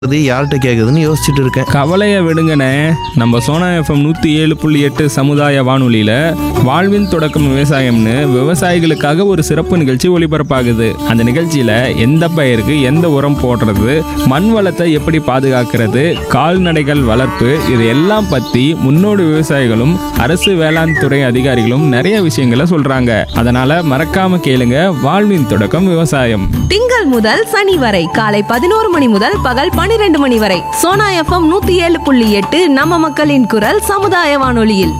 இது யார்கிட்ட கேட்குதுன்னு யோசிச்சுட்டு இருக்கேன் கவலையை விடுங்கண்ணே நம்ம சோனா எஃப்எம் நூற்றி ஏழு புள்ளி எட்டு சமுதாய வானொலியில் வாழ்வின் தொடக்கம் விவசாயம்னு விவசாயிகளுக்காக ஒரு சிறப்பு நிகழ்ச்சி ஒளிபரப்பாகுது அந்த நிகழ்ச்சியில் எந்த பயிருக்கு எந்த உரம் போடுறது மண் வளத்தை எப்படி பாதுகாக்கிறது கால்நடைகள் வளர்ப்பு இது எல்லாம் பற்றி முன்னோடி விவசாயிகளும் அரசு வேளாண் துறை அதிகாரிகளும் நிறைய விஷயங்களை சொல்கிறாங்க அதனால் மறக்காம கேளுங்க வாழ்வின் தொடக்கம் விவசாயம் திங்கள் முதல் சனி வரை காலை பதினோரு மணி முதல் பகல் பனிரெண்டு மணி வரை சோனா எஃப்எம் நூத்தி ஏழு புள்ளி எட்டு நம்ம மக்களின் குரல் சமுதாய வானொலியில்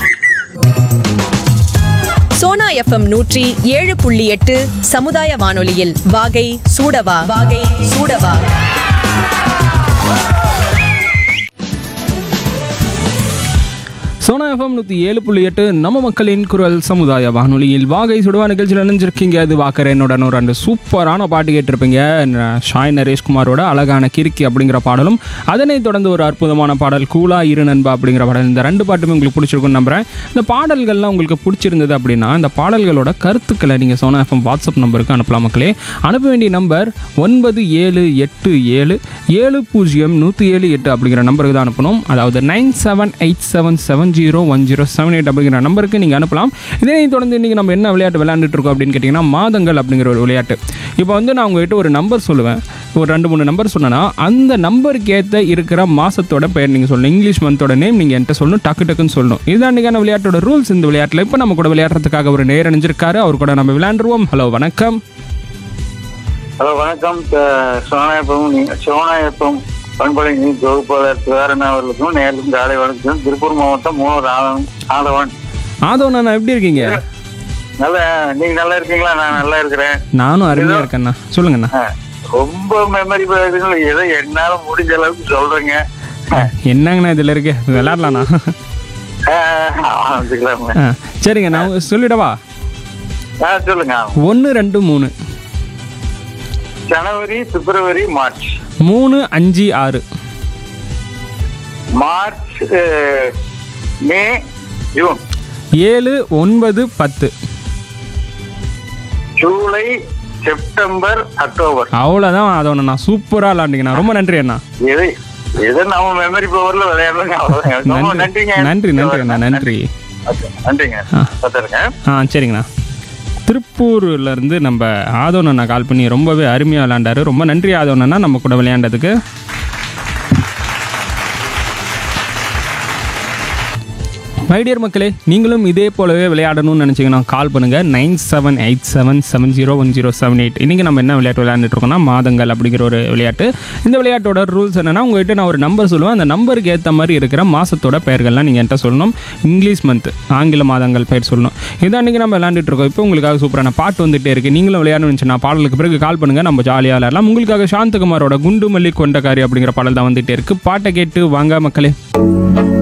சோனா எஃப்எம் நூற்றி ஏழு புள்ளி எட்டு சமுதாய வானொலியில் வாகை சூடவா வாகை சூடவா சோனா எஃப்எம் நூற்றி ஏழு புள்ளி எட்டு நம்ம மக்களின் குரல் சமுதாய வானொலியில் வாகை சுடுவா நிகழ்ச்சியில் நினைஞ்சிருக்கீங்க அது வாக்கர் என்னோட ஒரு ரெண்டு சூப்பரான பாட்டு கேட்டிருப்பீங்க ந- ஷாய் நரேஷ்குமாரோட அழகான கிறுக்கி அப்படிங்கிற பாடலும் அதனைத் தொடர்ந்து ஒரு அற்புதமான பாடல் கூலா இரு நண்பா அப்படிங்கிற பாடல் இந்த ரெண்டு பாட்டுமே உங்களுக்கு பிடிச்சிருக்குன்னு நம்புறேன் இந்த பாடல்கள்லாம் உங்களுக்கு பிடிச்சிருந்தது அப்படின்னா இந்த பாடல்களோட கருத்துக்களை நீங்கள் சோனா எஃப்எம் வாட்ஸ்அப் நம்பருக்கு அனுப்பலாம் மக்களே அனுப்ப வேண்டிய நம்பர் ஒன்பது ஏழு எட்டு ஏழு ஏழு பூஜ்ஜியம் நூற்றி ஏழு எட்டு அப்படிங்கிற நம்பருக்கு தான் அனுப்பணும் அதாவது nine seven eight seven seven zero one zero seven eight அப்படிங்கிற நம்பருக்கு நீங்கள் அனுப்பலாம் இதனை தொடர்ந்து இன்றைக்கி நம்ம என்ன விளையாட்டு விளையாண்டுட்டு இருக்கோம் அப்படின்னு கேட்டிங்கன்னா மாதங்கள் அப்படிங்கிற ஒரு விளையாட்டு இப்போ வந்து நான் உங்ககிட்ட ஒரு நம்பர் சொல்லுவேன் ஒரு ரெண்டு மூணு நம்பர் சொன்னேன்னா அந்த நம்பருக்கு ஏற்ற இருக்கிற மாதத்தோட பெயர் நீங்கள் சொல்லணும் இங்கிலீஷ் மந்தோட நேம் நீங்கள் என்கிட்ட சொல்லணும் டக்கு டக்குன்னு சொல்லணும் இதுதான் இன்றைக்கான விளையாட்டோட ரூல்ஸ் இந்த விளையாட்டில் இப்போ நம்ம கூட விளையாடுறதுக்காக ஒரு நேர் அணிஞ்சிருக்காரு அவர் கூட நம்ம விளையாண்டுருவோம் ஹலோ வணக்கம் ஹலோ வணக்கம் த- சோனாயப்பம் நீங்க சோனாயப்பம் பண்பலை நீ தொகுப்பாளர் சிவாரன் அவர்களுக்கும் நேருக்கும் காலை வணக்கம் திருப்பூர் மாவட்டம் மூணு ஆதவன் ஆதவன் ஆதவ் நான் எப்படி இருக்கீங்க நல்ல நீங்க நல்லா இருக்கீங்களா நான் நல்லா இருக்கிறேன் நானும் அருமையாக இருக்கேண்ணா சொல்லுங்கண்ணா ஆ, ரொம்ப மெமரி பேசுங்களா ஏதோ என்னால முடிஞ்ச அளவுக்கு சொல்றேங்க என்னங்கண்ணா இதில் இருக்கு விளையாடலாண்ணா ஆ, ஆரம்பிச்சுக்கலாமா ஆ சரிங்க நான் சொல்லிடவா ஆ சொல்லுங்க ஒன்று ரெண்டு மூணு ஜனவரி பிப்ரவரி மார்ச் மூணு அஞ்சு ஆறு மார்ச் அஹ், மே ஜூன் ஏழு ஒன்பது பத்து ஜூலை செப்டம்பர் அக்டோபர் அவ்வளோதான் அதோட நான் சூப்பராக விளாண்டிங்கண்ணா ரொம்ப நன்றி அண்ணா எது எது நம்ம மெமரி பவர்ல விளையாடுறோங்க அவ்வளவுதான் ரொம்ப நன்றி நன்றிங்க நன்றி நன்றி அண்ணா நன்றி ஓகே, நன்றிங்க ஆ. பார்த்துருங்க ஆ சரிங்கண்ணா திருப்பூர்லேருந்து நம்ம ஆதவன் அண்ணா கால் பண்ணி ரொம்பவே அருமையாக விளையாண்டாரு ரொம்ப நன்றி ஆதவன் அண்ணா நம்ம கூட விளையாண்டதுக்கு மைடியர் மக்களே நீங்களும் இதே போலவே விளையாடணும்னு நினச்சிங்கன்னா கால் பண்ணுங்கள் nine seven eight seven seven zero one zero seven eight இன்றைக்கி நம்ம என்ன விளையாட்டு விளையாண்டுட்டு இருக்கோம்னா மாதங்கள் அப்படிங்கிற ஒரு விளையாட்டு இந்த விளையாட்டோட ரூல்ஸ் என்னன்னா உங்ககிட்ட நான் ஒரு நம்பர் சொல்லுவேன் அந்த நம்பருக்கு ஏற்ற மாதிரி இருக்கிற மாதத்தோட பெயர்கள்லாம் நீங்கள் என்கிட்ட சொல்லணும் இங்கிலீஷ் மந்த் ஆங்கில மாதங்கள் பெயர் சொல்லணும் இதான் இன்றைக்கி நம்ம விளையாண்டுட்டு இருக்கோம் இப்போ உங்களுக்காக சூப்பரான பாட்டு வந்துட்டே இருக்குது நீங்களும் விளையாடணும்னு நான் பாடலுக்கு பிறகு கால் பண்ணுங்கள் நம்ம ஜாலியாக விளையாடலாம் உங்களுக்காக சாந்தகுமாரோட குண்டு மல்லி கொண்டக்காரி அப்படிங்கிற பாடல் தான் வந்துட்டே இருக்குது பாட்டை கேட்டு வாங்க மக்களே